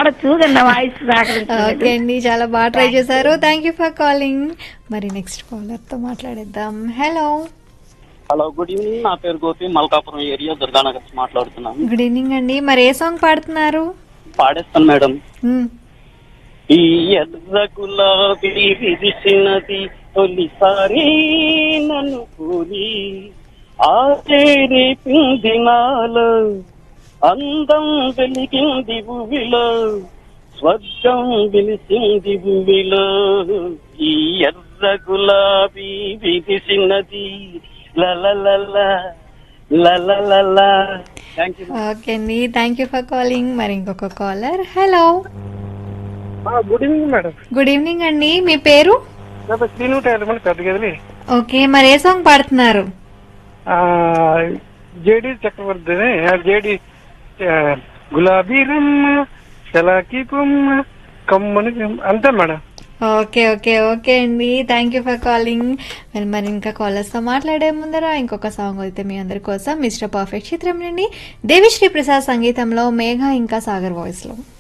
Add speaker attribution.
Speaker 1: పాడొచ్చు కానీ నా voice
Speaker 2: okay
Speaker 1: సహకరించలేదు
Speaker 2: అండి చాలా బాగా ట్రై చేశారు థ్యాంక్ యూ ఫర్ కాలింగ్ మరి నెక్స్ట్ కాలర్ తో మాట్లాడేద్దాం హలో
Speaker 3: హలో గుడ్ ఈవినింగ్ నా పేరు గోపి మల్కాపురం ఏరియా దుర్గానగర్ నుంచి మాట్లాడుతున్నాను
Speaker 2: గుడ్ ఈవినింగ్ అండి మరి ఏ సాంగ్ పాడుతున్నారు
Speaker 3: పాడేస్తాను మేడం
Speaker 2: మ్మ్.
Speaker 3: ఈ ఎర్ర గులాబీ విరిసినది తొలిసారి నన్ను కూలి ఆచేరి పిండి నాలో అందం వెలిగింది భూమిలో స్వర్గం వెలిసింది భూమిలో ఈ ఎర్ర గులాబీ విరిసినది లలలలా లలలలా థ్యాంక్ యూ
Speaker 2: ఓకే అండి థ్యాంక్ యూ ఫర్ కాలింగ్ మరి ఇంకొక caller hello
Speaker 4: good evening madam
Speaker 2: good evening అండి మీ పేరు
Speaker 4: నా పేరు శ్రీను టైలర్ మన పెద్ద గదిలి
Speaker 2: ఓకే మరి ఏ సాంగ్ పాడుతున్నారు
Speaker 4: జేడి చక్రవర్తి జేడి గులాబీ రమ్మ చలాకీ కొమ్మ కమ్మని కొమ్మ. అంతే మేడం
Speaker 2: ఓకే ఓకే ఓకే అండి థ్యాంక్ యూ ఫర్ కాలింగ్ మరి మరి ఇంకా కాలర్స్ తో మాట్లాడే ముందర ఇంకొక సాంగ్ అయితే మీ అందరి కోసం మిస్టర్ పర్ఫెక్ట్ చిత్రం నుండి దేవిశ్రీ ప్రసాద్ సంగీతంలో మేఘ ఇంకా సాగర్ వాయిస్ లో